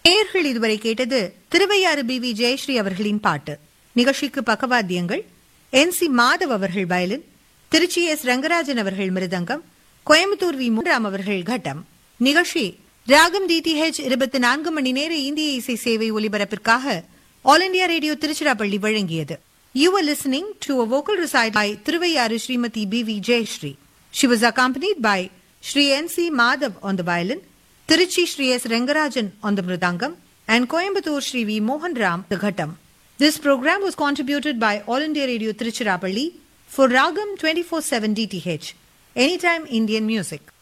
நேயர்கள் இதுவரை கேட்டது திருவையாறு பி வி ஜெயஸ்ரீ அவர்களின் பாட்டு நிகழ்ச்சிக்கு பக்கவாத்தியங்கள் என் சி மாதவ் அவர்கள் வயலின் திருச்சி எஸ் ரங்கராஜன் அவர்கள் மிருதங்கம் கோயம்புத்தூர் வி மூன்றாம் அவர்கள் கட்டம் நிகழ்ச்சி ராகம் டிடிஹெச் இருபத்தி நான்கு மணி நேர இந்திய இசை சேவை ஒலிபரப்பிற்காக ஆல் இண்டியா ரேடியோ திருச்சிராப்பள்ளி வழங்கியது you are listening to a vocal recital by Thiruvaiyaru Shrimati B V Jayashree She was accompanied by Sri N.C. Madhav on the violin, Tiruchi Sri S. Rangarajan on the mridangam, and Coimbatore Sri V. Mohan Ram the ghattam. This program was contributed by All India Radio Tiruchirappalli for Ragam 24/7 DTH, Anytime Indian Music.